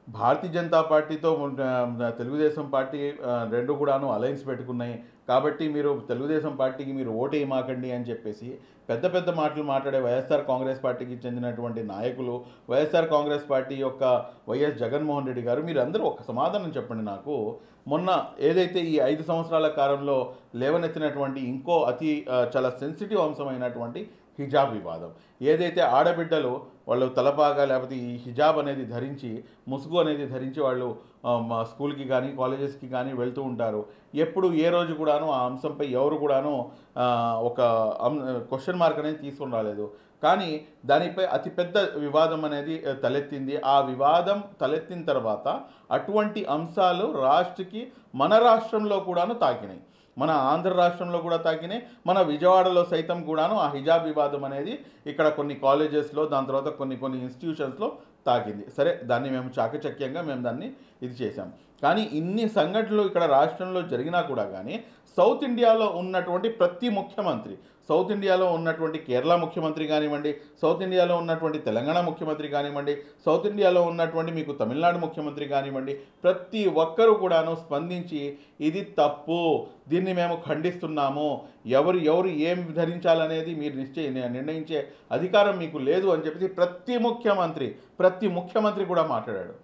భారతీయ జనతా పార్టీతో ఉన్న తెలుగుదేశం పార్టీ ఆ, రెండు కూడాను అలయన్స్ పెట్టుకున్నాయి కాబట్టి మీరు తెలుగుదేశం పార్టీకి మీరు ఓటు వేయమాకండి అని చెప్పేసి పెద్ద పెద్ద మాటలు మాట్లాడే వైఎస్ఆర్ కాంగ్రెస్ పార్టీకి చెందినటువంటి నాయకులు వైఎస్ఆర్ కాంగ్రెస్ పార్టీ యొక్క వైఎస్ జగన్మోహన్ రెడ్డి గారు మీరు అందరూ ఒక సమాధానం చెప్పండి నాకు మొన్న ఏదైతే ఈ ఐదు సంవత్సరాల కాలంలో లేవనెత్తినటువంటి ఇంకో అతి ఆ, చాలా సెన్సిటివ్ అంశమైనటువంటి హిజాబ్ వివాదం ఏదైతే ఆడబిడ్డలు వాళ్ళు తలపాగా లేకపోతే ఈ హిజాబ్ అనేది ధరించి ముసుగు అనేది ధరించి వాళ్ళు ఆ, మా స్కూల్కి కానీ కాలేజెస్కి కానీ వెళ్తూ ఉంటారు ఎప్పుడు ఏ రోజు కూడాను ఆ అంశంపై ఎవరు కూడాను ఆ, ఒక క్వశ్చన్ మార్క్ అనేది తీసుకొని రాలేదు కానీ దానిపై అతిపెద్ద వివాదం అనేది ఆ, తలెత్తింది ఆ వివాదం తలెత్తిన తర్వాత అటువంటి అంశాలు రాష్ట్రకి మన రాష్ట్రంలో కూడాను తాకినాయి మన ఆంధ్ర రాష్ట్రంలో కూడా తాకినాయి మన విజయవాడలో సైతం కూడాను ఆ హిజాబ్ వివాదం అనేది ఇక్కడ కొన్ని కాలేజెస్లో దాని తర్వాత కొన్ని కొన్ని ఇన్స్టిట్యూషన్స్లో తాకింది సరే దాన్ని మేము చాకచక్యంగా మేము దాన్ని ఇది చేశాం కానీ ఇన్ని సంఘటనలు ఇక్కడ రాష్ట్రంలో జరిగినా కూడా కానీ సౌత్ ఇండియాలో ఉన్నటువంటి ప్రతి ముఖ్యమంత్రి సౌత్ ఇండియాలో ఉన్నటువంటి కేరళ ముఖ్యమంత్రి కానివ్వండి సౌత్ ఇండియాలో ఉన్నటువంటి తెలంగాణ ముఖ్యమంత్రి కానివ్వండి సౌత్ ఇండియాలో ఉన్నటువంటి మీకు తమిళనాడు ముఖ్యమంత్రి కానివ్వండి ప్రతి ఒక్కరూ కూడాను స్పందించి ఇది తప్పు దీన్ని మేము ఖండిస్తున్నాము ఎవరు ఎవరు ఏం ధరించాలనేది మీరు నిశ్చయ నిర్ణయించే అధికారం మీకు లేదు అని చెప్పేసి ప్రతి ముఖ్యమంత్రి ప్రతి ముఖ్యమంత్రి కూడా మాట్లాడాడు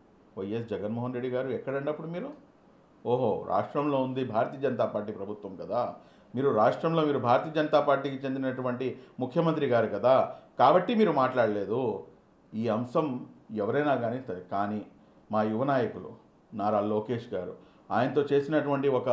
వైఎస్ జగన్మోహన్ రెడ్డి గారు ఎక్కడండి అప్పుడు మీరు ఓహో రాష్ట్రంలో ఉంది భారతీయ జనతా పార్టీ ప్రభుత్వం కదా మీరు రాష్ట్రంలో మీరు భారతీయ జనతా పార్టీకి చెందినటువంటి ముఖ్యమంత్రి గారు కదా కాబట్టి మీరు మాట్లాడలేదు ఈ అంశం ఎవరైనా కానీ సరే కానీ మా యువ నాయకులు నారా లోకేష్ గారు ఆయనతో చేసినటువంటి ఒక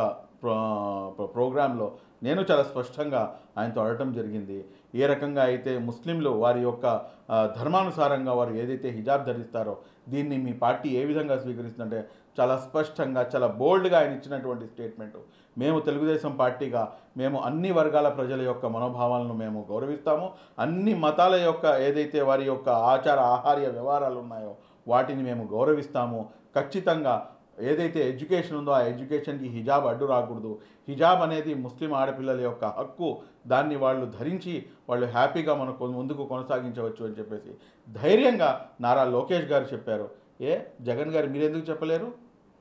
ప్రో ప్రోగ్రాంలో నేను చాలా స్పష్టంగా ఆయనతో అడగటం జరిగింది ఏ రకంగా అయితే ముస్లింలు వారి యొక్క ఆ, ధర్మానుసారంగా వారు ఏదైతే హిజాబ్ ధరిస్తారో దీన్ని మీ పార్టీ ఏ విధంగా స్వీకరిస్తుందంటే చాలా స్పష్టంగా చాలా బోల్డ్గా ఆయన ఇచ్చినటువంటి స్టేట్మెంట్ మేము తెలుగుదేశం పార్టీగా మేము అన్ని వర్గాల ప్రజల యొక్క మనోభావాలను మేము గౌరవిస్తాము అన్ని మతాల యొక్క ఏదైతే వారి యొక్క ఆచార ఆహార్య వ్యవహారాలు ఉన్నాయో వాటిని మేము గౌరవిస్తాము ఖచ్చితంగా ఏదైతే ఎడ్యుకేషన్ ఉందో ఆ ఎడ్యుకేషన్కి హిజాబ్ అడ్డు రాకూడదు హిజాబ్ అనేది ముస్లిం ఆడపిల్లల యొక్క హక్కు దాన్ని వాళ్ళు ధరించి వాళ్ళు హ్యాపీగా మనకు ముందుకు కొనసాగించవచ్చు అని చెప్పేసి ధైర్యంగా నారా లోకేష్ గారు చెప్పారు ఏ జగన్ గారు మీరెందుకు చెప్పలేరు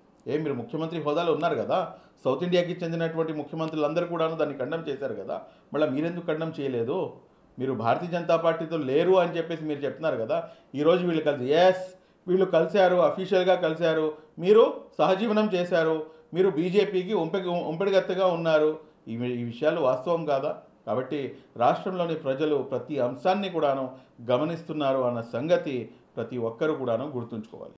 ఏ మీరు ముఖ్యమంత్రి హోదాలో ఉన్నారు కదా సౌత్ ఇండియాకి చెందినటువంటి ముఖ్యమంత్రులందరూ కూడాను దాన్ని ఖండం చేశారు కదా మళ్ళీ మీరెందుకు ఖండం చేయలేదు మీరు భారతీయ జనతా పార్టీతో లేరు అని చెప్పేసి మీరు చెప్తున్నారు కదా ఈరోజు వీళ్ళు కలిసి ఎస్ వీళ్ళు కలిశారు అఫీషియల్గా కలిశారు మీరు సహజీవనం చేశారు మీరు బీజేపీకి ఉంపె ఉంపెడిగత్తగా ఉన్నారు ఈ ఈ విషయాలు వాస్తవం కాదా కాబట్టి రాష్ట్రంలోని ప్రజలు ప్రతి అంశాన్ని కూడాను గమనిస్తున్నారు అన్న సంగతి ప్రతి ఒక్కరు కూడాను గుర్తుంచుకోవాలి